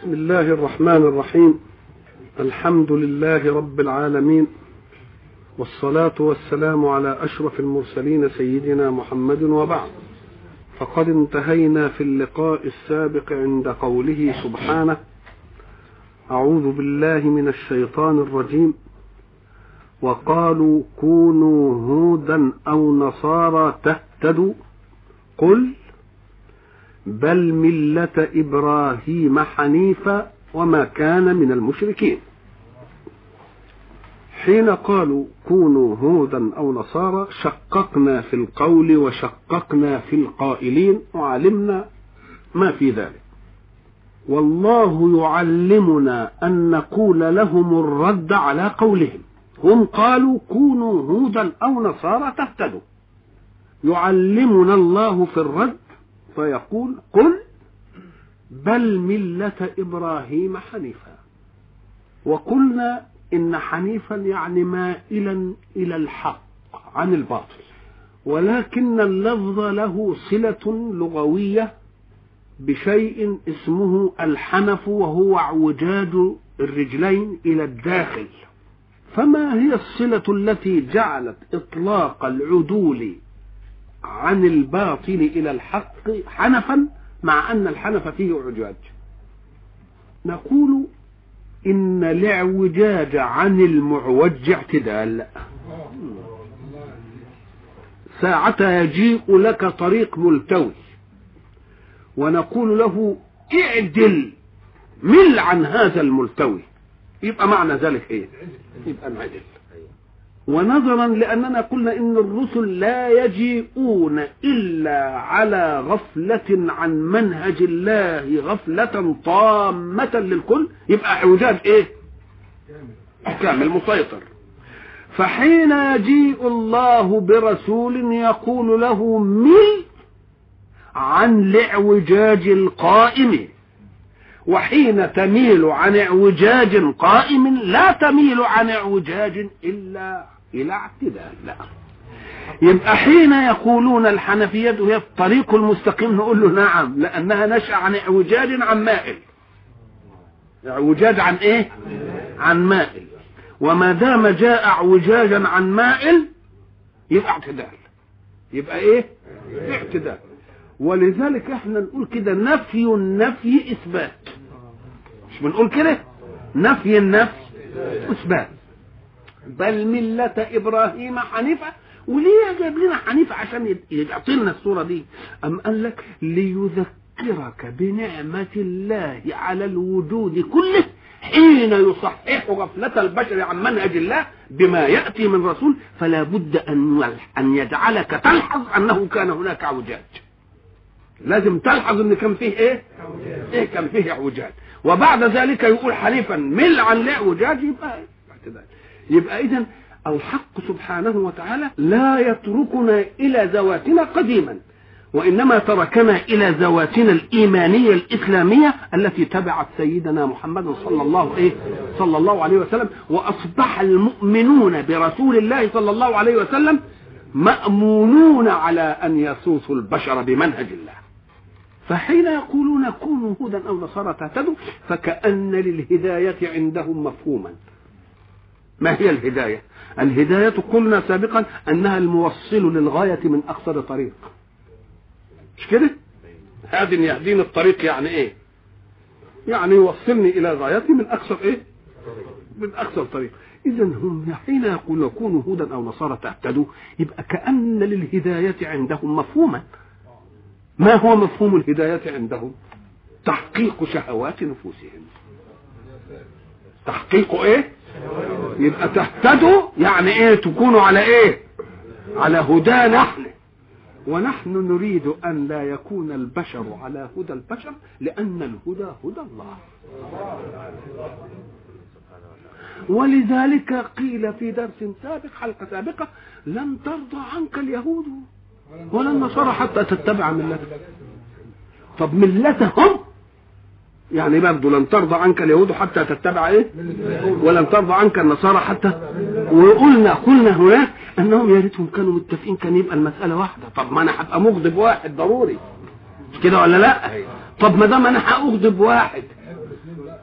بسم الله الرحمن الرحيم الحمد لله رب العالمين والصلاة والسلام على أشرف المرسلين سيدنا محمد وبعد فقد انتهينا في اللقاء السابق عند قوله سبحانه أعوذ بالله من الشيطان الرجيم وقالوا كونوا هودا أو نصارى تهتدوا قل بل ملة إبراهيم حنيفا وما كان من المشركين حين قالوا كونوا هودا أو نصارى شققنا في القول وشققنا في القائلين وعلمنا ما في ذلك والله يعلمنا أن نقول لهم الرد على قولهم هم قالوا كونوا هودا أو نصارى تهتدوا يعلمنا الله في الرد فيقول قل بل ملة إبراهيم حنيفا وقلنا إن حنيفا يعني مائلا إلى الحق عن الباطل ولكن اللفظ له صلة لغوية بشيء اسمه الحنف وهو اعوجاج الرجلين إلى الداخل فما هي الصلة التي جعلت إطلاق العدول عن الباطل إلى الحق حنفا مع أن الحنف فيه اعوجاج نقول إن الاعوجاج عن المعوج اعتدال ساعتها يجيء لك طريق ملتوي ونقول له اعدل مل عن هذا الملتوي يبقى معنى ذلك ايه يبقى انعدل ونظرا لاننا قلنا ان الرسل لا يجيئون الا على غفله عن منهج الله غفله طامه للكل يبقى اعوجاج ايه كامل مسيطر فحين يجيء الله برسول يقول له مل عن الاعوجاج القائم وحين تميل عن اعوجاج قائم لا تميل عن اعوجاج الا الى اعتدال لا يبقى حين يقولون الحنفية هي الطريق المستقيم نقول له نعم لأنها نشأ عن اعوجاج عن مائل اعوجاج عن ايه عن مائل وما دام جاء اعوجاجا عن مائل يبقى اعتدال يبقى ايه اعتدال ولذلك احنا نقول كده نفي النفي اثبات مش بنقول كده نفي النفي اثبات بل ملة ابراهيم حنيفة وليه جايب لنا حنيفة عشان يعطي لنا الصورة دي ام قال لك ليذكرك بنعمة الله على الوجود كله حين يصحح غفلة البشر عن منهج الله بما يأتي من رسول فلا بد أن أن يجعلك تلحظ أنه كان هناك اعوجاج لازم تلحظ ان كان فيه ايه ايه كان فيه اعوجاج وبعد ذلك يقول حليفا مل عن الاعوجاج يبقى اعتدال يبقى اذا الحق سبحانه وتعالى لا يتركنا الى ذواتنا قديما وانما تركنا الى ذواتنا الايمانيه الاسلاميه التي تبعت سيدنا محمد صلى الله ايه صلى الله عليه وسلم واصبح المؤمنون برسول الله صلى الله عليه وسلم مامونون على ان يسوسوا البشر بمنهج الله فحين يقولون كونوا هودا او نصارى تهتدوا فكأن للهداية عندهم مفهوما ما هي الهداية الهداية قلنا سابقا انها الموصل للغاية من اقصر طريق مش كده هذه يهديني الطريق يعني ايه يعني يوصلني الى غايتي من اقصر ايه من اقصر طريق اذا هم حين يقولون كونوا هودا او نصارى تهتدوا يبقى كأن للهداية عندهم مفهوما ما هو مفهوم الهداية عندهم تحقيق شهوات نفوسهم تحقيق ايه يبقى تهتدوا يعني ايه تكونوا على ايه على هدى نحن ونحن نريد ان لا يكون البشر على هدى البشر لان الهدى هدى الله ولذلك قيل في درس سابق حلقه سابقه لن ترضى عنك اليهود ولا النصارى حتى تتبع ملتهم طب ملتهم يعني برضه لن ترضى عنك اليهود حتى تتبع ايه ولن ترضى عنك النصارى حتى وقلنا قلنا هناك انهم يا ريتهم كانوا متفقين كان يبقى المساله واحده طب ما انا هبقى مغضب واحد ضروري مش كده ولا لا طب ما دام انا هاغضب واحد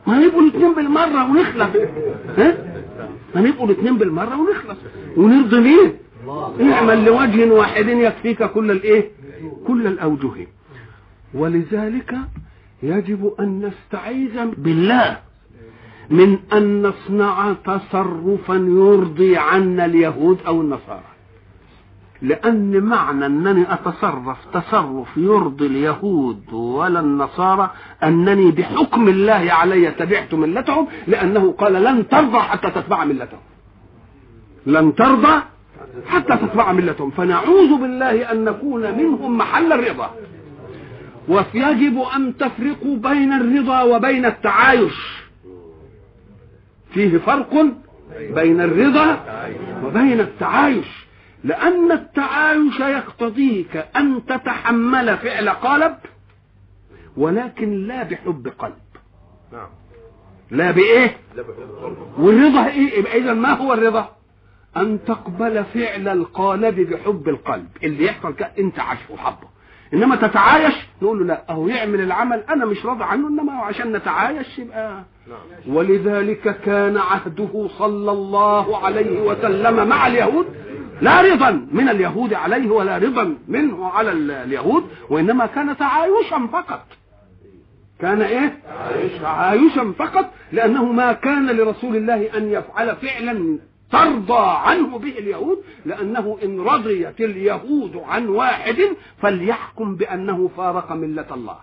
ما يبقوا الاثنين بالمره ونخلص ها ما يبقوا الاثنين بالمره ونخلص ونرضي مين اعمل لوجه واحد يكفيك كل الايه كل الاوجه ولذلك يجب ان نستعيذ بالله من ان نصنع تصرفا يرضي عنا اليهود او النصارى لأن معنى أنني أتصرف تصرف يرضي اليهود ولا النصارى أنني بحكم الله علي تبعت ملتهم لأنه قال لن ترضى حتى تتبع ملتهم لن ترضى حتى تتبع ملتهم فنعوذ بالله أن نكون منهم محل الرضا ويجب أن تفرقوا بين الرضا وبين التعايش فيه فرق بين الرضا وبين التعايش لأن التعايش يقتضيك أن تتحمل فعل قلب ولكن لا بحب قلب نعم لا بإيه لا بحب والرضا إيه يبقى إذا ما هو الرضا أن تقبل فعل القالب بحب القلب اللي يحصل كده أنت عاشقه وحبه إنما تتعايش نقول له لا أهو يعمل العمل أنا مش راضي عنه إنما عشان نتعايش يبقى نعم ولذلك كان عهده صلى الله عليه وسلم مع اليهود لا رضا من اليهود عليه ولا رضا منه على ال- اليهود وإنما كان تعايشا فقط كان ايه تعايشا فقط لانه ما كان لرسول الله ان يفعل فعلا ترضى عنه به اليهود لانه ان رضيت اليهود عن واحد فليحكم بانه فارق مله الله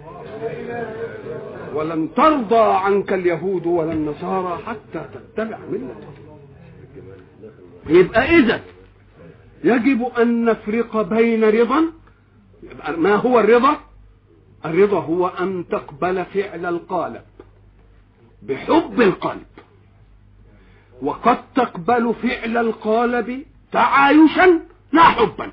ولن ترضى عنك اليهود ولا النصارى حتى تتبع ملتهم يبقى اذا يجب ان نفرق بين رضا يبقى ما هو الرضا الرضا هو أن تقبل فعل القالب بحب القلب وقد تقبل فعل القالب تعايشا لا حبا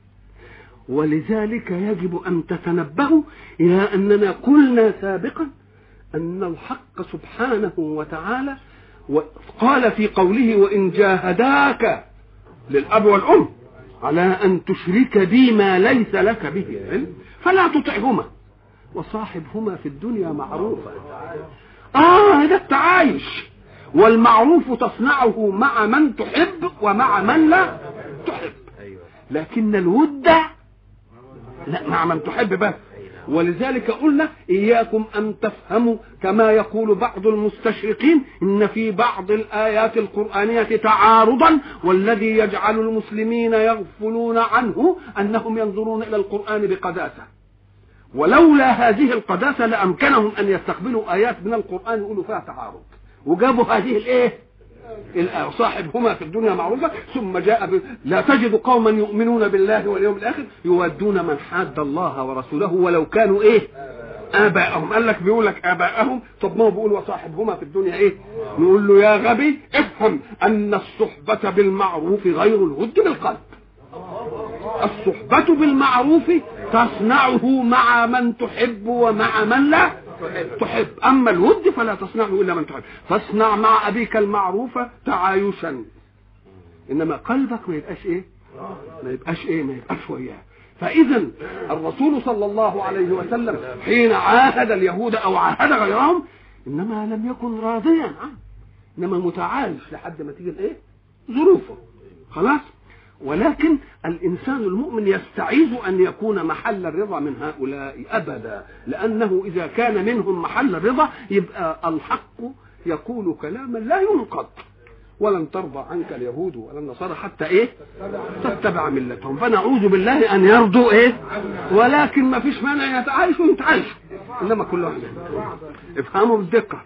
ولذلك يجب أن تتنبهوا إلى أننا قلنا سابقا أن الحق سبحانه وتعالى قال في قوله وإن جاهداك للأب والأم على أن تشرك بي ما ليس لك به علم فلا تطعهما وصاحبهما في الدنيا معروفا اه ده التعايش والمعروف تصنعه مع من تحب ومع من لا تحب ايوه لكن الود لا مع من تحب بس ولذلك قلنا إياكم أن تفهموا كما يقول بعض المستشرقين إن في بعض الآيات القرآنية تعارضا والذي يجعل المسلمين يغفلون عنه أنهم ينظرون إلى القرآن بقداسة ولولا هذه القداسة لأمكنهم أن يستقبلوا آيات من القرآن يقولوا فيها تعارض وجابوا هذه الإيه الآية صاحبهما في الدنيا معروفة ثم جاء ب... لا تجد قوما يؤمنون بالله واليوم الآخر يودون من حاد الله ورسوله ولو كانوا إيه آباءهم قال لك بيقول لك آباءهم طب ما هو بيقول وصاحبهما في الدنيا إيه نقول له يا غبي افهم أن الصحبة بالمعروف غير الود بالقلب الصحبة بالمعروف تصنعه مع من تحب ومع من لا تحب أما الود فلا تصنعه إلا من تحب فاصنع مع أبيك المعروف تعايشا إنما قلبك ما يبقاش إيه ما يبقاش إيه ما يبقاش وياه فإذا الرسول صلى الله عليه وسلم حين عاهد اليهود أو عاهد غيرهم إنما لم يكن راضيا عنه إنما متعايش لحد ما تيجي الإيه ظروفه خلاص ولكن الإنسان المؤمن يستعيذ أن يكون محل الرضا من هؤلاء أبدا لأنه إذا كان منهم محل الرضا يبقى الحق يقول كلاما لا ينقض ولن ترضى عنك اليهود ولا النصارى حتى ايه تتبع ملتهم فنعوذ بالله ان يرضوا ايه ولكن ما فيش مانع يتعايشوا يتعايشوا انما كل واحد افهموا بالدقه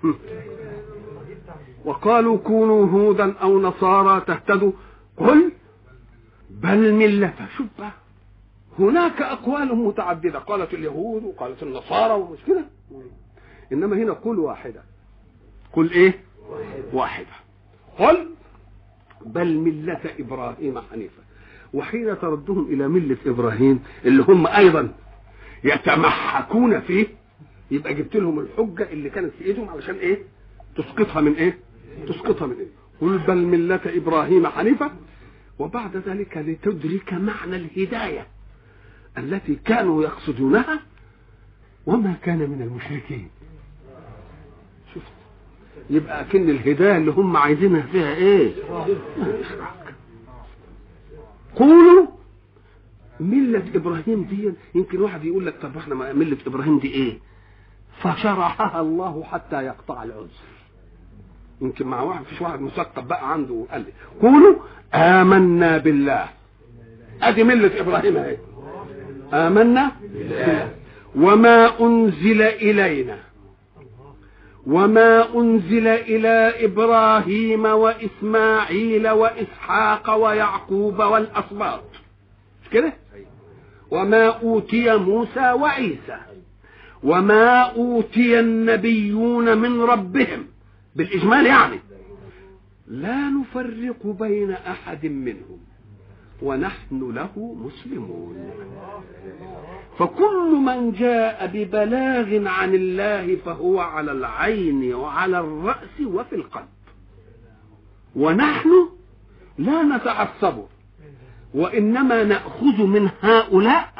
وقالوا كونوا هودا او نصارى تهتدوا قل بل ملة شوف بقى هناك أقوال متعددة قالت اليهود وقالت النصارى ومش كده إنما هنا قل واحدة قل إيه واحدة قل بل ملة إبراهيم حنيفة وحين تردهم إلى ملة إبراهيم اللي هم أيضا يتمحكون فيه يبقى جبت لهم الحجة اللي كانت في إيدهم علشان إيه تسقطها من إيه تسقطها من إيه قل بل ملة إبراهيم حنيفة وبعد ذلك لتدرك معنى الهداية التي كانوا يقصدونها وما كان من المشركين شفت يبقى اكن الهدايه اللي هم عايزينها فيها ايه اشراك قولوا ملة ابراهيم دي يمكن واحد يقول لك طب احنا ملة ابراهيم دي ايه فشرحها الله حتى يقطع العذر يمكن مع واحد فيش واحد مثقف بقى عنده وقال لي قولوا آمنا بالله ادي ملة ابراهيم اهي آمنا بالله وما أنزل إلينا وما أنزل إلى إبراهيم وإسماعيل وإسحاق ويعقوب والأسباط كده وما أوتي موسى وعيسى وما أوتي النبيون من ربهم بالإجمال يعني لا نفرق بين أحد منهم ونحن له مسلمون فكل من جاء ببلاغ عن الله فهو على العين وعلى الرأس وفي القلب ونحن لا نتعصب وإنما نأخذ من هؤلاء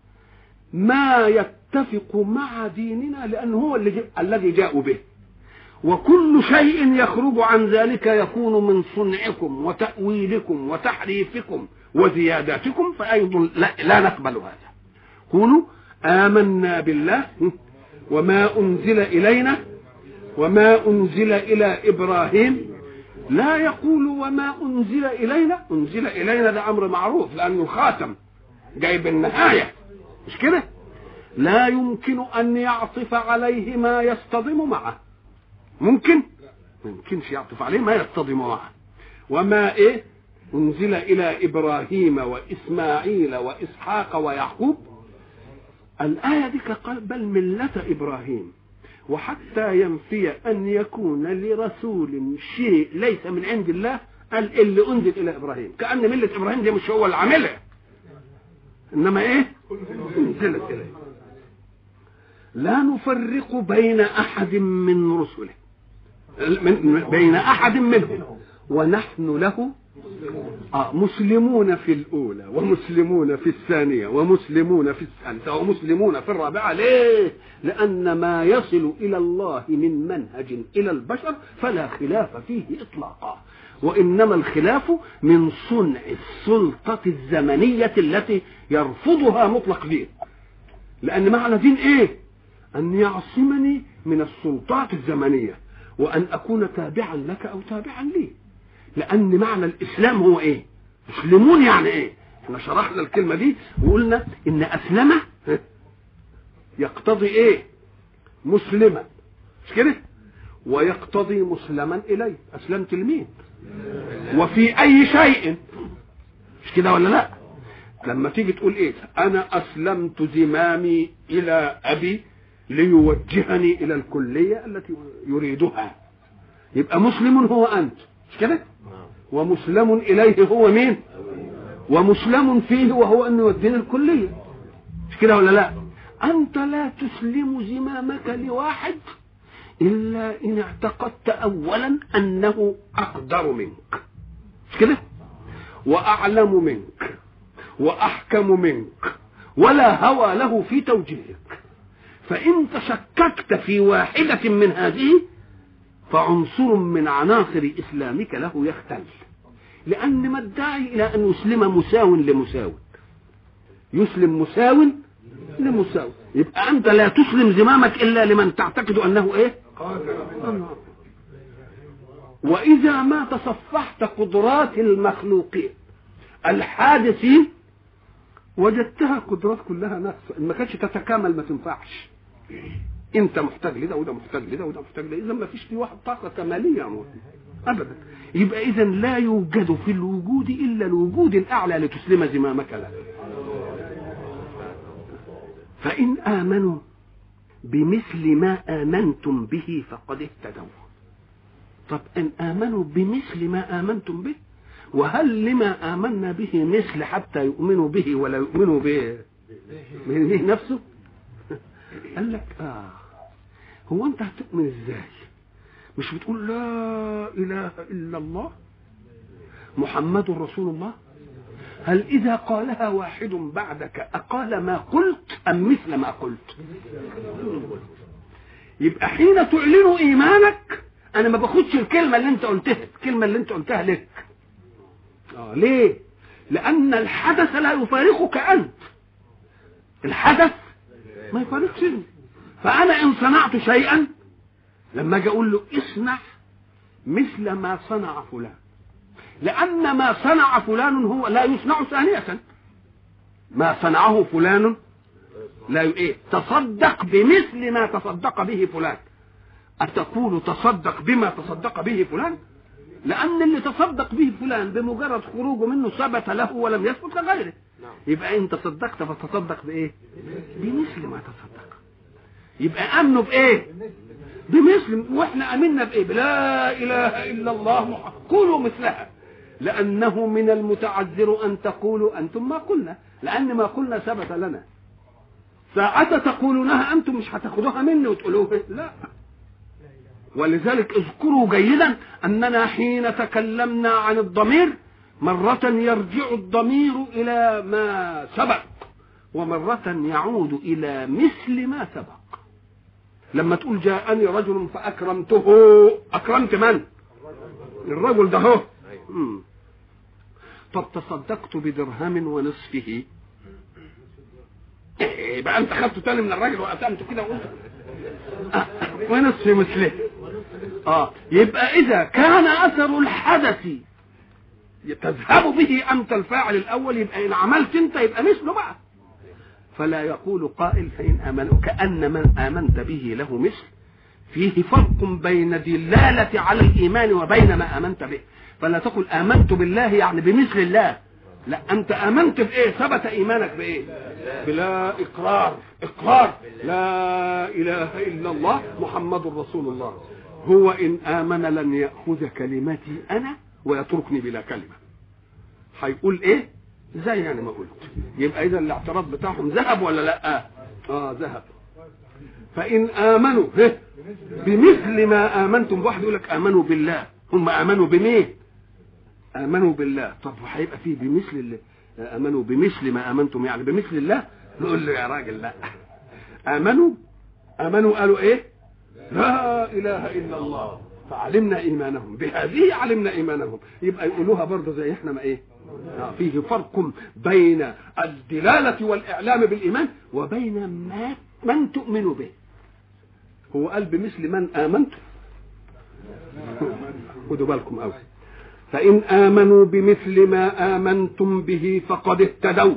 ما يتفق مع ديننا لأنه هو اللي الذي جاءوا به وكل شيء يخرج عن ذلك يكون من صنعكم وتأويلكم وتحريفكم وزياداتكم فأيضا لا, لا نقبل هذا قولوا آمنا بالله وما أنزل إلينا وما أنزل إلى إبراهيم لا يقول وما أنزل إلينا أنزل إلينا ده أمر معروف لأنه خاتم جايب النهاية مش كده لا يمكن أن يعطف عليه ما يصطدم معه ممكن ما يمكنش يعطف عليه ما يصطدم معه وما إيه أنزل إلى إبراهيم وإسماعيل وإسحاق ويعقوب الآية دي قال بل ملة إبراهيم وحتى ينفي أن يكون لرسول شيء ليس من عند الله قال اللي أنزل إلى إبراهيم كأن ملة إبراهيم دي مش هو اللي عاملها إنما إيه أنزلت إليه لا نفرق بين أحد من رسله من بين أحد منهم ونحن له آه مسلمون في الأولى ومسلمون في الثانية ومسلمون في الثالثة ومسلمون في الرابعة ليه؟ لأن ما يصل إلى الله من منهج إلى البشر فلا خلاف فيه إطلاقا وإنما الخلاف من صنع السلطة الزمنية التي يرفضها مطلق دين لأن معنى دين إيه؟ أن يعصمني من السلطات الزمنية وأن أكون تابعا لك أو تابعا لي لان معنى الاسلام هو ايه مسلمون يعني ايه احنا شرحنا الكلمه دي وقلنا ان اسلم يقتضي ايه مسلما مش كده ويقتضي مسلما اليه اسلمت لمين وفي اي شيء مش كده ولا لا لما تيجي تقول ايه انا اسلمت زمامي الى ابي ليوجهني الى الكليه التي يريدها يبقى مسلم هو انت مش كده ومسلم اليه هو مين ومسلم فيه وهو انه يودينا الكليه مش كده ولا لا انت لا تسلم زمامك لواحد الا ان اعتقدت اولا انه اقدر منك مش كده واعلم منك واحكم منك ولا هوى له في توجيهك فان تشككت في واحده من هذه فعنصر من عناصر اسلامك له يختل لان ما الداعي الى ان يسلم مساو لمساو يسلم مساو لمساو يبقى انت لا تسلم زمامك الا لمن تعتقد انه ايه واذا ما تصفحت قدرات المخلوقين الحادثين وجدتها قدرات كلها نقص ما كانتش تتكامل ما تنفعش انت محتاج لده وده محتاج لده وده محتاج لده اذا ما فيش في واحد طاقه كماليه يا مولانا ابدا يبقى اذا لا يوجد في الوجود الا الوجود الاعلى لتسلم زمامك له فان امنوا بمثل ما امنتم به فقد اهتدوا طب ان امنوا بمثل ما امنتم به وهل لما امنا به مثل حتى يؤمنوا به ولا يؤمنوا به به نفسه قال لك اه هو انت هتؤمن ازاي مش بتقول لا اله الا الله محمد رسول الله هل اذا قالها واحد بعدك اقال ما قلت ام مثل ما قلت يبقى حين تعلن ايمانك انا ما باخدش الكلمه اللي انت قلتها الكلمه اللي انت قلتها لك اه ليه لان الحدث لا يفارقك انت الحدث ما يفارقش انت فانا ان صنعت شيئا لما اجي اقول له اصنع مثل ما صنع فلان لان ما صنع فلان هو لا يصنع ثانيه ما صنعه فلان لا ي- ايه تصدق بمثل ما تصدق به فلان أتقول تصدق بما تصدق به فلان لأن اللي تصدق به فلان بمجرد خروجه منه ثبت له ولم يثبت كغيره يبقى أنت صدقت فتصدق بإيه بمثل ما تصدق يبقى أمنه بإيه بمثل واحنا امنا بايه لا اله الا الله محمد قولوا مثلها لانه من المتعذر ان تقولوا انتم ما قلنا لان ما قلنا ثبت لنا ساعة تقولونها انتم مش هتاخدوها مني وتقولوها لا ولذلك اذكروا جيدا اننا حين تكلمنا عن الضمير مرة يرجع الضمير الى ما سبق ومرة يعود الى مثل ما سبق لما تقول جاءني رجل فاكرمته اكرمت من الرجل ده هو مم. طب تصدقت بدرهم ونصفه إيه بقى انت خدته تاني من الراجل وقسمته كده وقلت آه، ونصف مثله اه يبقى اذا كان اثر الحدث تذهب به انت الفاعل الاول يبقى ان عملت انت يبقى مثله بقى فلا يقول قائل فإن آمنوا كأن من آمنت به له مثل فيه فرق بين دلالة على الإيمان وبين ما آمنت به فلا تقل آمنت بالله يعني بمثل الله لا أنت آمنت بإيه ثبت إيمانك بإيه بلا إقرار إقرار لا إله إلا الله محمد رسول الله هو إن آمن لن يأخذ كلمتي أنا ويتركني بلا كلمة هيقول إيه زي يعني ما قلت يبقى اذا الاعتراض بتاعهم ذهب ولا لا اه ذهب فان امنوا هه بمثل ما امنتم واحد يقول لك امنوا بالله هم امنوا بمين امنوا بالله طب هيبقى فيه بمثل اللي امنوا بمثل ما امنتم يعني بمثل الله نقول له يا راجل لا امنوا امنوا قالوا ايه لا اله الا الله فعلمنا ايمانهم بهذه علمنا ايمانهم يبقى يقولوها برضه زي احنا ما ايه آه، فيه فرق بين الدلالة والإعلام بالإيمان وبين ما من تؤمن به هو قال بمثل من آمنت خدوا بالكم أوي فإن آمنوا بمثل ما آمنتم به فقد اهتدوا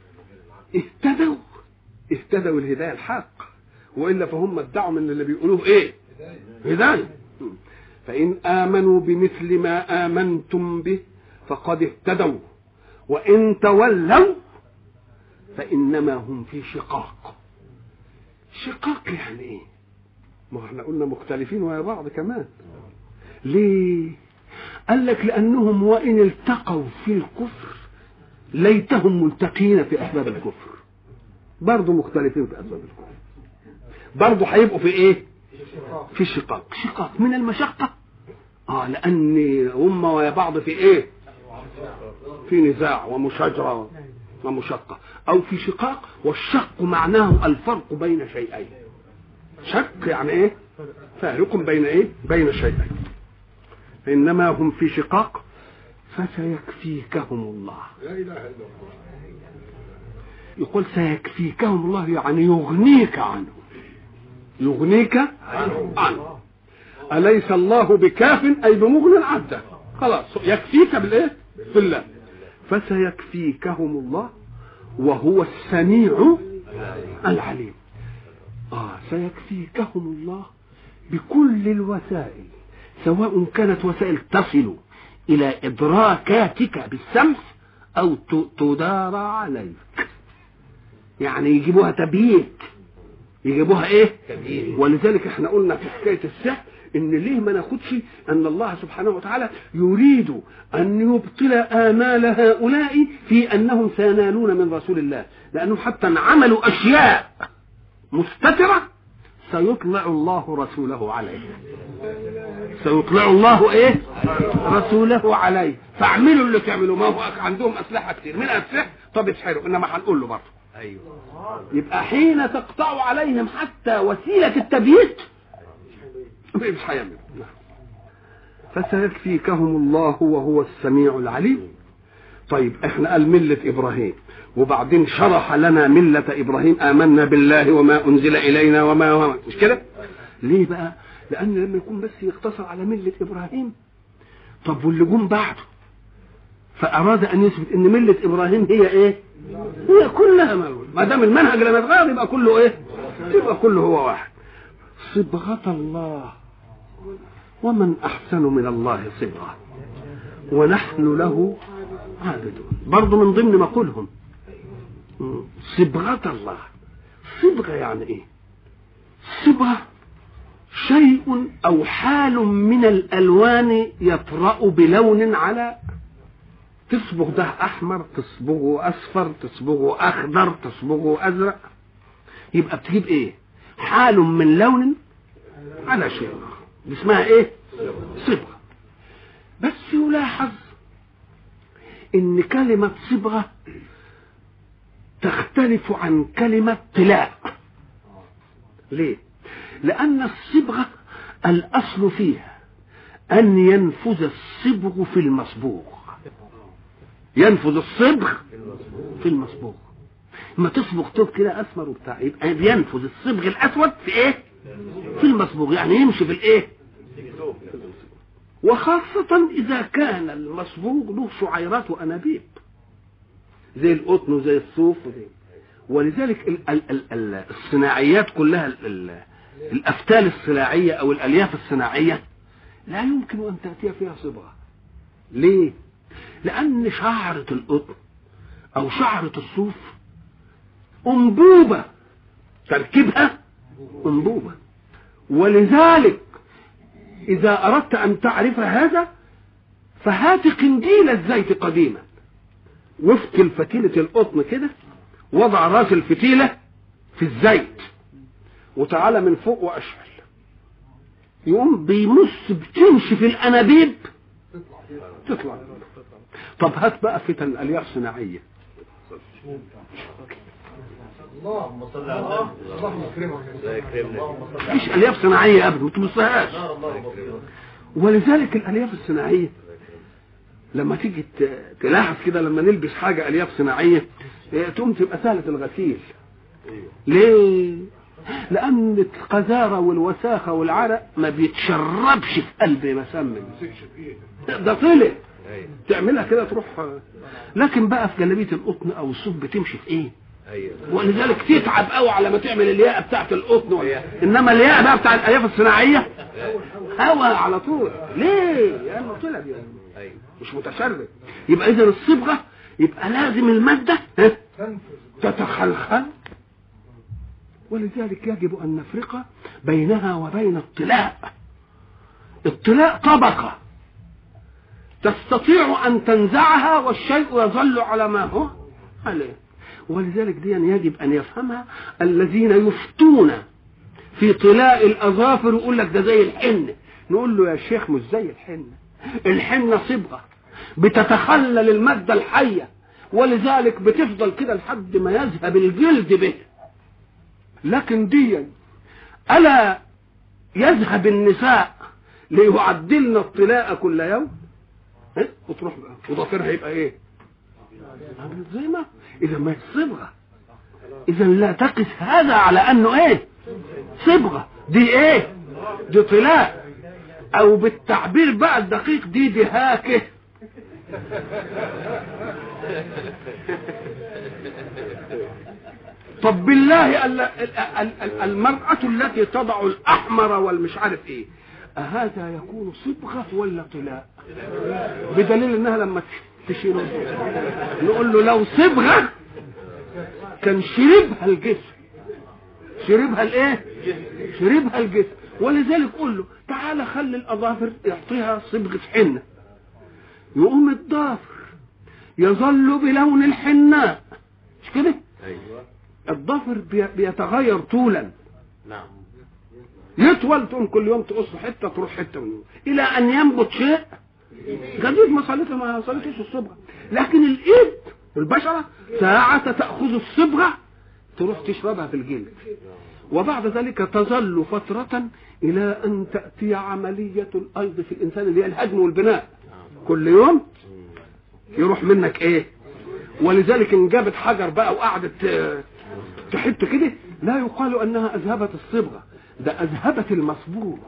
اهتدوا اهتدوا الهداية الحق وإلا فهم ادعوا من اللي بيقولوه إيه هداية فإن آمنوا بمثل ما آمنتم به فقد اهتدوا وإن تولوا فإنما هم في شقاق شقاق يعني إيه ما احنا قلنا مختلفين ويا بعض كمان ليه قال لك لأنهم وإن التقوا في الكفر ليتهم ملتقين في أسباب الكفر برضه مختلفين في أسباب الكفر برضه هيبقوا في إيه في شقاق شقاق من المشقة اه لأن هم ويا بعض في إيه في نزاع ومشاجرة ومشقة أو في شقاق والشق معناه الفرق بين شيئين شق يعني إيه فارق بين إيه بين شيئين إنما هم في شقاق فسيكفيكهم الله لا اله الا الله يقول سيكفيكهم الله يعني يغنيك عنه يغنيك عنه أليس الله بكاف أي بمغن عبده خلاص يكفيك بالإيه بالله فسيكفيكهم الله وهو السميع العليم آه سيكفيكهم الله بكل الوسائل سواء كانت وسائل تصل إلى إدراكاتك بالسمع أو ت- تدار عليك يعني يجيبوها تبييت يجيبوها ايه ولذلك احنا قلنا في حكايه السحر ان ليه ما ناخدش ان الله سبحانه وتعالى يريد ان يبطل امال هؤلاء في انهم سينالون من رسول الله لانهم حتى عملوا اشياء مستتره سيطلع الله رسوله عليه سيطلع الله ايه رسوله عليه فاعملوا اللي تعملوا ما هو عندهم اسلحه كتير من السحر طب اسحروا انما هنقول له برضه ايوه يبقى حين تقطع عليهم حتى وسيلة التبييت مش هيعمل فسيكفيكهم الله وهو السميع العليم طيب احنا قال ملة ابراهيم وبعدين شرح لنا ملة ابراهيم امنا بالله وما انزل الينا وما وما مش كده ليه بقى لان لما يكون بس يقتصر على ملة ابراهيم طب واللي جم بعده فاراد ان يثبت ان ملة ابراهيم هي ايه هي كلها ما دام المنهج لما يتغير يبقى كله ايه يبقى كله هو واحد صبغة الله ومن أحسن من الله صبغة ونحن له عابدون برضه من ضمن مقولهم صبغة الله صبغة يعني ايه صبغة شيء أو حال من الألوان يطرأ بلون على تصبغ ده أحمر تصبغه أصفر تصبغه أخضر تصبغه أزرق يبقى بتجيب إيه حال من لون على شيء اسمها إيه صبغة بس يلاحظ إن كلمة صبغة تختلف عن كلمة طلاء ليه لأن الصبغة الأصل فيها أن ينفذ الصبغ في المصبوغ ينفذ الصبغ في المصبوغ لما تصبغ توب كده أسمر وبتاع يبقى ينفذ الصبغ الأسود في إيه؟ في المصبوغ يعني يمشي في الإيه؟ وخاصة إذا كان المصبوغ له شعيرات وأنابيب زي القطن وزي الصوف وزي ولذلك ال ال ال ال الصناعيات كلها ال ال الأفتال الصناعية أو الألياف الصناعية لا يمكن أن تأتي فيها صبغة ليه؟ لأن شعرة القطن أو شعرة الصوف أنبوبة تركيبها أنبوبة ولذلك إذا أردت أن تعرف هذا فهات قنديل الزيت قديما وفتل فتيلة القطن كده وضع راس الفتيلة في الزيت وتعالى من فوق وأشعل يقوم بيمص بتمشي في الأنابيب تطلع طب هات بقى فتن الألياف صناعية اللهم صل على النبي اللهم اكرمك الله يكرمنا مفيش ألياف صناعية أبدا ما تبصهاش ولذلك الألياف الصناعية لما تيجي ت- تلاحظ كده لما نلبس حاجة ألياف صناعية إيه، تقوم تبقى سهلة الغسيل ليه؟ لأن القذارة والوساخة والعرق ما بيتشربش في قلب مسمن ده طلع تعملها كده تروح لكن بقى في جلابية القطن أو الصوف بتمشي في إيه؟ ايوه ولذلك تتعب قوي على ما تعمل الياقه بتاعت القطن ولا انما الياقه بقى بتاع الالياف الصناعيه هوا على طول ليه؟ لانه طلع يعني ايوه مش متشرب يبقى اذا الصبغه يبقى لازم الماده ها، تتخلخل ولذلك يجب ان نفرق بينها وبين الطلاء الطلاء طبقه تستطيع ان تنزعها والشيء يظل على ما هو عليه ولذلك دي يجب ان يفهمها الذين يفتون في طلاء الاظافر يقول لك ده زي الحنه نقول له يا شيخ مش زي الحنه الحنه صبغه بتتخلل الماده الحيه ولذلك بتفضل كده لحد ما يذهب الجلد به لكن دي الا يذهب النساء ليعدلن الطلاء كل يوم إيه؟ وتروح بقى وضفيرها يبقى ايه عامل زي ما اذا ما هي صبغه اذا لا تقس هذا على انه ايه صبغه دي ايه دي طلاء او بالتعبير بقى الدقيق دي دهاكه طب بالله ال- ال- ال- ال- المرأة التي تضع الأحمر والمش عارف إيه أهذا يكون صبغة ولا طلاء بدليل إنها لما تشيله نقول له لو صبغة كان شربها الجسم شربها الايه شربها الجسم ولذلك قول له تعالى خلي الاظافر يعطيها صبغه حنه يقوم الضافر يظل بلون الحناء مش كده ايوه الضفر بي- بيتغير طولا نعم يطول تقوم كل يوم تقص حته تروح حته منه الى ان ينبت شيء جديد ما صليته ما صليتوش الصبغه لكن الايد البشره ساعة تأخذ الصبغة تروح تشربها في الجلد وبعد ذلك تظل فترة إلى أن تأتي عملية الأيض في الإنسان اللي هي الهدم والبناء كل يوم يروح منك إيه ولذلك إن جابت حجر بقى وقعدت آه، تحت كده لا يقال أنها أذهبت الصبغة ده أذهبت المصبوغ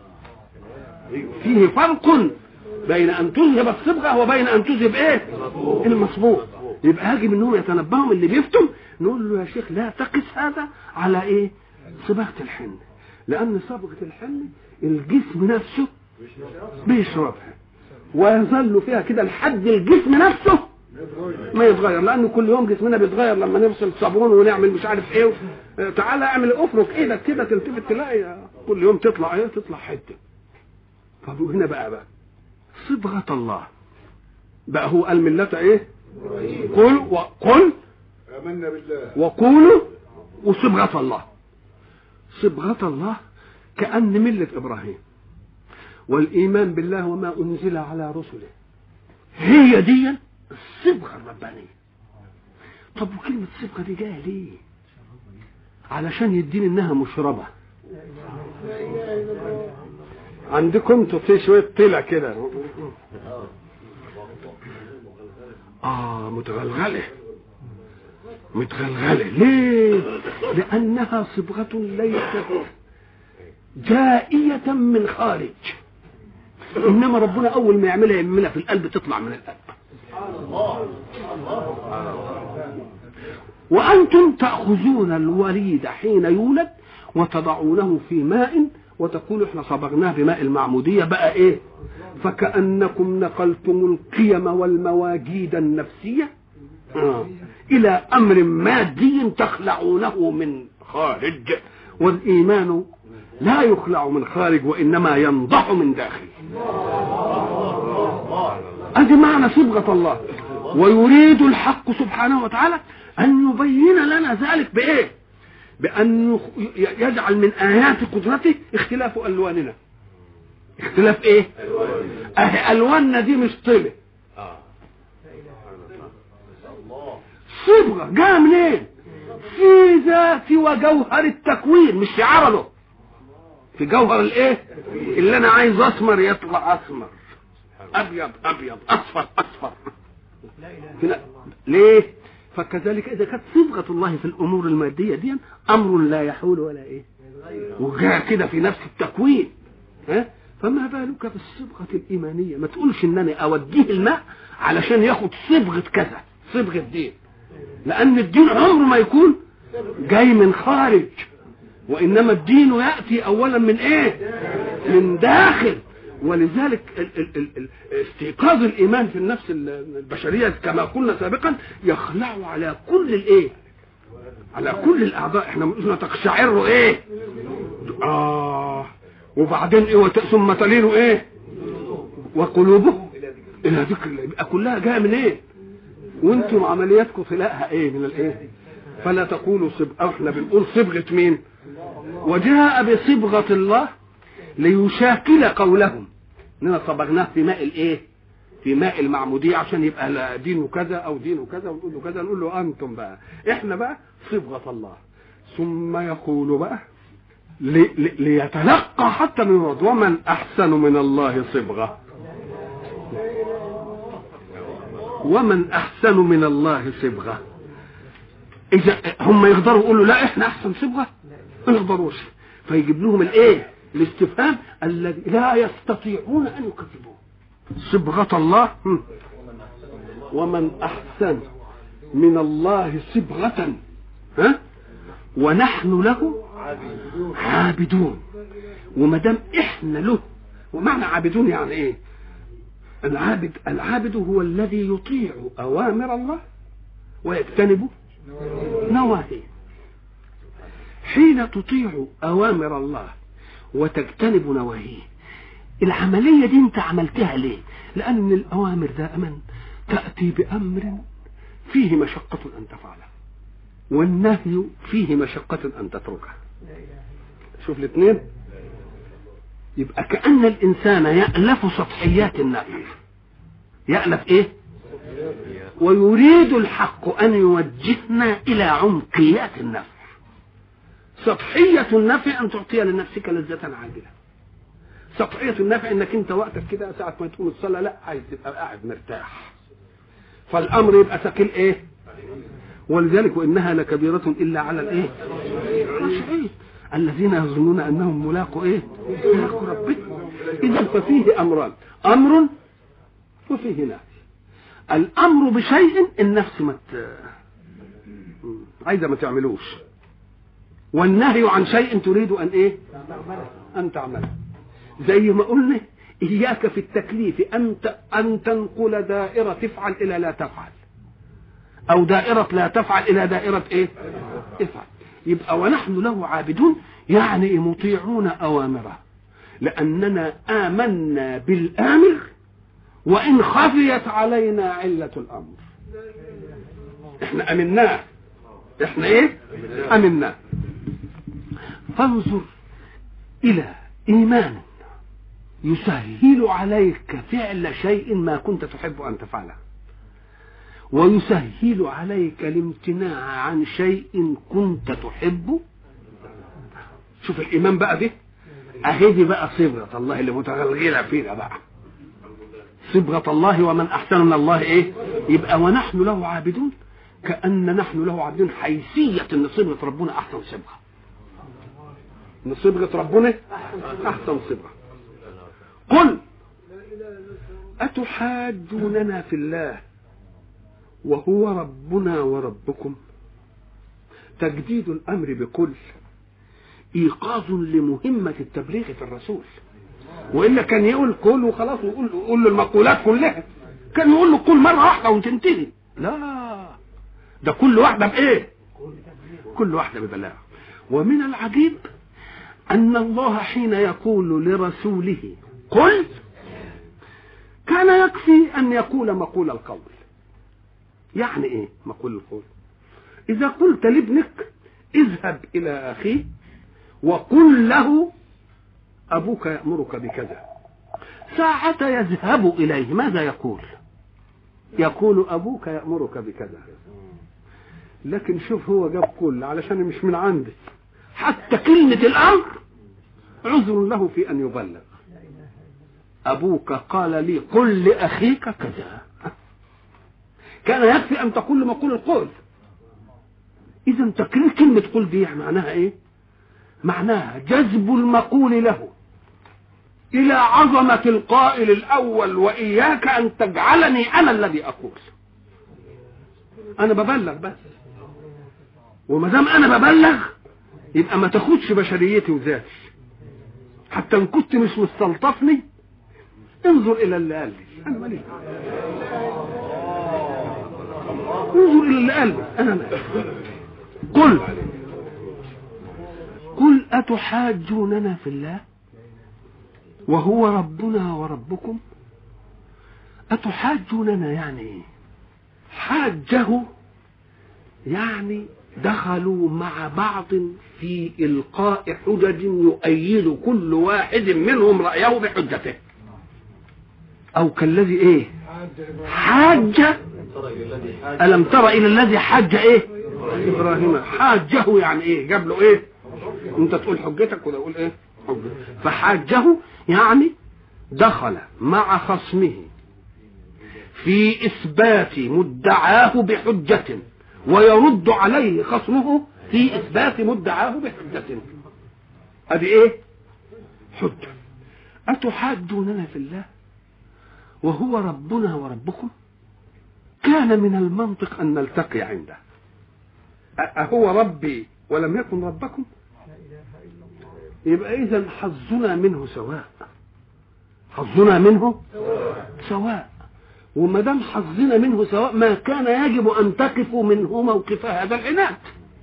فيه فرق بين أن تذهب الصبغة وبين أن تذهب إيه المصبوغ يبقى هاجي منهم يتنبههم اللي بيفتم نقول له يا شيخ لا تقس هذا على ايه صبغه الحن لان صبغه الحن الجسم نفسه بيشربها ويظل فيها كده لحد الجسم نفسه ما يتغير لانه كل يوم جسمنا بيتغير لما نفصل صابون ونعمل مش عارف ايه آه، تعالى اعمل افرك ايدك كده تلتفت تلاقي كل يوم تطلع ايه تطلع حته طب هنا بقى بقى صبغه الله بقى هو قال ملة ايه قل وقل آمنا بالله وقولوا وصبغة الله صبغة الله كأن ملة إبراهيم والإيمان بالله وما أنزل على رسله هي دي الصبغة الربانية طب وكلمة صبغة دي جاية ليه علشان يديني انها مشربة عندكم انتوا في شوية طلع كده اه متغلغلة متغلغلة ليه لأنها صبغة ليست جائية من خارج إنما ربنا أول ما يعملها يعملها في القلب تطلع من القلب وأنتم تأخذون الوريد حين يولد وتضعونه في ماء وتقولوا احنا صبغناه بماء المعمودية بقى ايه فكأنكم نقلتم القيم والمواجيد النفسية آه. إلى أمر مادي تخلعونه من خارج والإيمان لا يخلع من خارج وإنما ينضح من داخل ادي معنى صبغة الله ويريد الحق سبحانه وتعالى أن يبين لنا ذلك بإيه بأن يخ- يجعل من آيات قدرته اختلاف ألواننا اختلاف ايه اه ألواننا دي مش طلع صبغة جاء منين في ذات وجوهر التكوين مش في عرضه في جوهر الايه اللي انا عايز اسمر يطلع اسمر ابيض ابيض اصفر اصفر هنا ليه فكذلك اذا كانت صبغه الله في الامور الماديه دي امر لا يحول ولا ايه وجاء كده في نفس التكوين ها فما بالك بالصبغه الايمانيه ما تقولش ان انا اوديه الماء علشان ياخد صبغه كذا صبغه دين لان الدين عمره ما يكون جاي من خارج وانما الدين ياتي اولا من ايه من داخل ولذلك ال ال ال ال استيقاظ الايمان في النفس البشريه كما قلنا سابقا يخلع على كل الايه على كل الاعضاء احنا قلنا تقشعر ايه اه وبعدين ايه وت- ثم تلين ايه وقلوبهم الى ذكر الله يبقى كلها جايه من ايه وانتم عملياتكم تلاقها ايه من الايه فلا تقولوا صبغه احنا بنقول صبغه مين وجاء بصبغه الله ليشاكل قولهم اننا صبغناه في ماء الايه في ماء المعمودية عشان يبقى لا دينه كذا او دينه كذا ونقول له كذا نقول له انتم بقى احنا بقى صبغة الله ثم يقول بقى لي لي ليتلقى حتى من الرد ومن احسن من الله صبغة ومن احسن من الله صبغة اذا هم يقدروا يقولوا لا احنا احسن صبغة ما يقدروش فيجيب لهم الايه الاستفهام الذي لا يستطيعون ان يكذبوه صبغة الله هم. ومن احسن من الله صبغة ها ونحن له عابدون وما دام احنا له ومعنى عابدون يعني ايه العابد العابد هو الذي يطيع اوامر الله ويجتنب نواهيه حين تطيع اوامر الله وتجتنب نواهيه العمليه دي انت عملتها ليه لان الاوامر دائما تاتي بامر فيه مشقه ان تفعله والنهي فيه مشقه ان تتركه شوف الاثنين يبقى كأن الإنسان يألف سطحيات النهي يألف إيه ويريد الحق أن يوجهنا إلى عمقيات النفع سطحية النفع أن تعطي لنفسك لذة عاجلة سطحية النفع انك انت وقتك كده ساعة ما تقوم الصلاة لا عايز تبقى قاعد مرتاح فالامر يبقى ثقيل ايه ولذلك وانها لكبيرة الا على الايه الخاشعين الذين يظنون انهم ملاقوا ايه ملاقوا ربهم اذا ففيه امران امر وفيه نهي الامر بشيء النفس ما مت... عايزه ما تعملوش والنهي عن شيء تريد ان ايه ان تعمله زي ما قلنا إياك في التكليف أن أن تنقل دائرة تفعل إلى لا تفعل أو دائرة لا تفعل إلى دائرة إيه؟ افعل يبقى ونحن له عابدون يعني مطيعون أوامره لأننا آمنا بالآمر وإن خفيت علينا علة الأمر احنا أمناه احنا ايه أمناه فانظر إلى إيمان يسهل عليك فعل شيء ما كنت تحب ان تفعله ويسهل عليك الامتناع عن شيء كنت تحب شوف الايمان بقى دي اهي دي بقى صبغه الله اللي متغلغله فينا بقى صبغه الله ومن احسن من الله ايه يبقى ونحن له عابدون كان نحن له عابدون حيثيه ان صبغه ربنا احسن صبغه ان صبغه ربنا احسن صبغه قل أتحاجوننا في الله وهو ربنا وربكم تجديد الأمر بكل إيقاظ لمهمة التبليغ في الرسول وإلا كان يقول كل وخلاص ويقول يقول له المقولات كلها كان يقول له كل مرة واحدة وتنتهي لا ده كل واحدة بإيه كل واحدة ببلاغ ومن العجيب أن الله حين يقول لرسوله قل كان يكفي أن يقول مقول القول يعني إيه مقول القول إذا قلت لابنك اذهب إلى أخيه وقل له أبوك يأمرك بكذا ساعة يذهب إليه ماذا يقول يقول أبوك يأمرك بكذا لكن شوف هو جاب كل علشان مش من عندي حتى كلمة الأمر عذر له في أن يبلغ أبوك قال لي قل لأخيك كذا كان يكفي أن تقول له مقول القول إذا تكرير كلمة قل دي معناها إيه؟ معناها جذب المقول له إلى عظمة القائل الأول وإياك أن تجعلني أنا الذي أقول أنا ببلغ بس وما دام أنا ببلغ يبقى ما تاخدش بشريتي وذاتي حتى إن كنت مش مستلطفني انظر الى اللي قال لي انا مالي انظر الى اللي قال لي انا مالي قل قل اتحاجوننا في الله وهو ربنا وربكم اتحاجوننا يعني ايه حاجه يعني دخلوا مع بعض في القاء حجج يؤيد كل واحد منهم رايه بحجته او كالذي ايه حاج الم تر الى الذي حاج ايه ابراهيم حاجه يعني ايه جاب له ايه انت تقول حجتك ولا يقول ايه حجة. فحاجه يعني دخل مع خصمه في اثبات مدعاه بحجة ويرد عليه خصمه في اثبات مدعاه بحجة ادي ايه حجة اتحاجوننا في الله وهو ربنا وربكم كان من المنطق أن نلتقي عنده أهو ربي ولم يكن ربكم يبقى إذا حظنا منه سواء حظنا منه سواء وما دام حظنا منه سواء ما كان يجب أن تقفوا منه موقف هذا العناد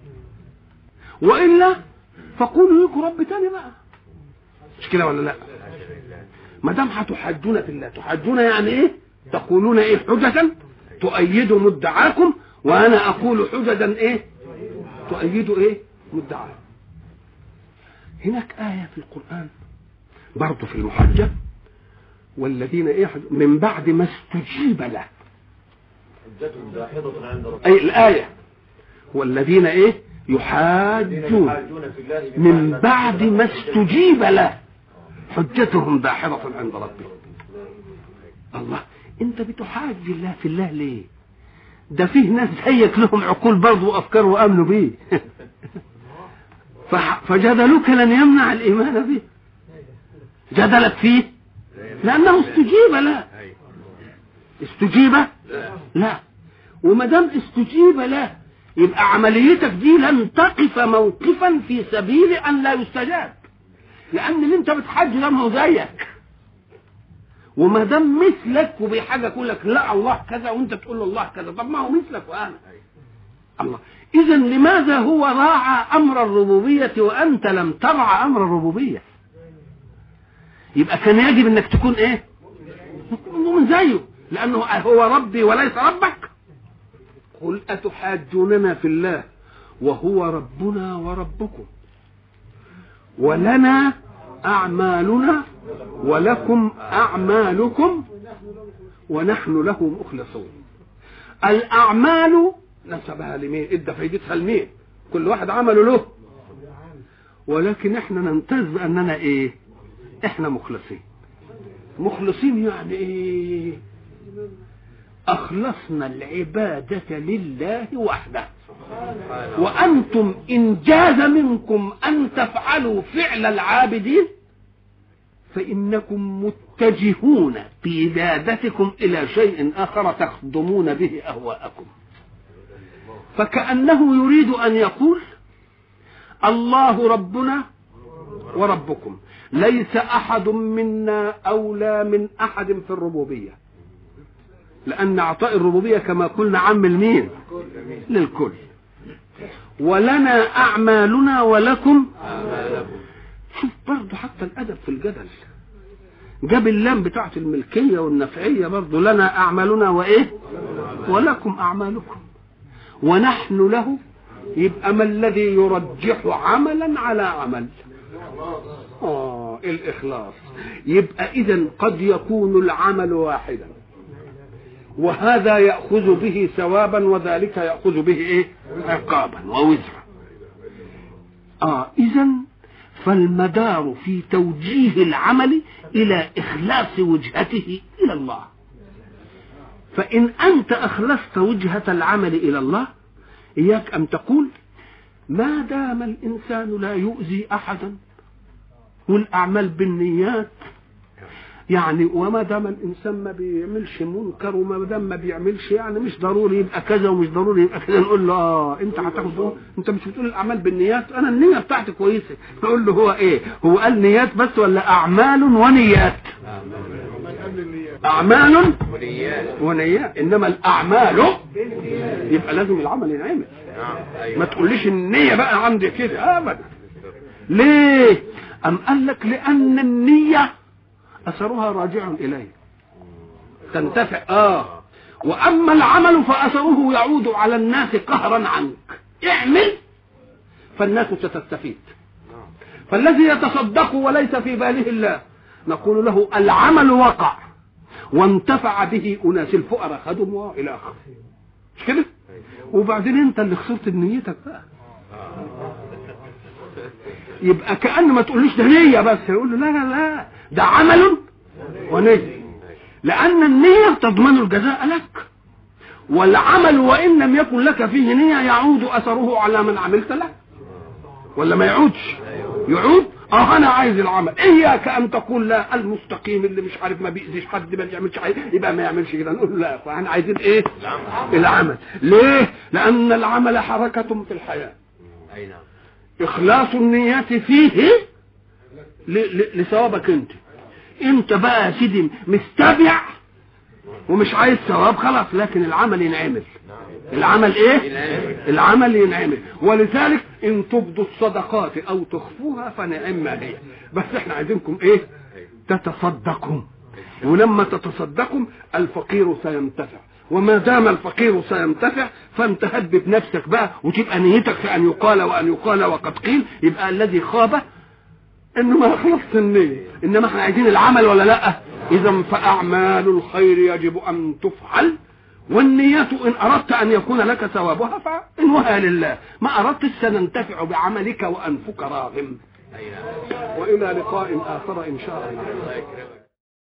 وإلا فقولوا لكم رب تاني بقى مش كده ولا لا ما دام هتحجون في الله تحجون يعني ايه تقولون ايه حجة تؤيد مدعاكم وانا اقول حججا ايه تؤيد ايه مدعاكم هناك آية في القرآن برضه في المحجة والذين ايه من بعد ما استجيب له حجتهم داحضة عند ربهم أي الآية والذين إيه يحاجون يحاجون في الله من بعد ما استجيب له حجتهم داحضة عند ربهم الله انت بتحاج الله في الله ليه ده فيه ناس زيك لهم عقول برضه وافكار وامنوا بيه فح- فجدلوك لن يمنع الايمان به جدلك فيه لانه استجيب له استجيب لا وما دام استجيب له يبقى عمليتك دي لن تقف موقفا في سبيل ان لا يستجاب لان اللي انت بتحج ده ما هو زيك وما دام مثلك وبحاجه يقول لك لا الله كذا وانت تقول له الله كذا طب ما هو مثلك وانا الله اذا لماذا هو راعى امر الربوبيه وانت لم ترعى امر الربوبيه يبقى كان يجب انك تكون ايه من زيه لانه هو ربي وليس ربك قل اتحاجوننا في الله وهو ربنا وربكم ولنا اعمالنا ولكم اعمالكم ونحن له مخلصون الاعمال نسبها لمين ادى فايدتها لمين كل واحد عمله له ولكن احنا نمتاز باننا ايه احنا مخلصين مخلصين يعني ايه اخلصنا العباده لله وحده وانتم ان جاز منكم ان تفعلوا فعل العابدين فانكم متجهون في عبادتكم الى شيء اخر تخدمون به اهواءكم فكانه يريد ان يقول الله ربنا وربكم ليس احد منا اولى من احد في الربوبيه لان اعطاء الربوبيه كما قلنا عم المين للكل ولنا اعمالنا ولكم شوف برضه حتى الادب في الجدل جاب اللام بتاعت الملكيه والنفعيه برضه لنا اعمالنا وايه ولكم اعمالكم ونحن له يبقى ما الذي يرجح عملا على عمل اه الاخلاص يبقى اذا قد يكون العمل واحدا وهذا ياخذ به ثوابا وذلك ياخذ به ايه عقابا ووزرا اه اذا فالمدار في توجيه العمل الى اخلاص وجهته الى الله فان انت اخلصت وجهه العمل الى الله اياك ان تقول ما دام الانسان لا يؤذي احدا والاعمال بالنيات يعني وما دام الانسان ما بيعملش منكر وما دام ما بيعملش يعني مش ضروري يبقى كذا ومش ضروري يبقى كذا نقول له اه انت هتاخد انت مش بتقول الاعمال بالنيات انا النيه بتاعتي كويسه نقول له هو ايه هو قال نيات بس ولا اعمال ونيات اعمال ونيات انما الاعمال يبقى لازم العمل ينعمل ما تقوليش النيه بقى عندي كده ابدا ليه ام قال لك لان النيه اثرها راجع اليه تنتفع اه واما العمل فاثره يعود على الناس قهرا عنك اعمل فالناس ستستفيد فالذي يتصدق وليس في باله الله نقول له العمل وقع وانتفع به اناس الفقراء خدم والى اخره مش كده وبعدين انت اللي خسرت بنيتك بقى يبقى كأن ما تقوليش ده نية بس يقول له لا لا لا ده عمل ونية لأن النية تضمن الجزاء لك والعمل وإن لم يكن لك فيه نية يعود أثره على من عملت له ولا ما يعودش يعود اه انا عايز العمل اياك ان تقول لا المستقيم اللي مش عارف ما بيأذيش حد ما بيعملش حاجه يبقى ما يعملش كده نقول لا فاحنا عايزين ايه العمل ليه لان العمل حركه في الحياه اي نعم اخلاص النيات فيه ل- ل- لثوابك انت انت بقى يا سيدي مستبع ومش عايز ثواب خلاص لكن العمل ينعمل العمل ايه العمل ينعمل ولذلك ان تبدوا الصدقات او تخفوها فنعم ما هي بس احنا عايزينكم ايه تتصدقوا ولما تتصدقوا الفقير سينتفع وما دام الفقير سينتفع فانت هدد نفسك بقى وتبقى نيتك في ان يقال وان يقال وقد قيل يبقى الذي خاب انه ما خلصت النية انما احنا عايزين العمل ولا لا اذا فاعمال الخير يجب ان تفعل والنية إن أردت أن يكون لك ثوابها فإنها لله ما أردت سننتفع بعملك وأنفك راغم أي نعم وإلى لقاء آخر إن شاء الله الله يكرمك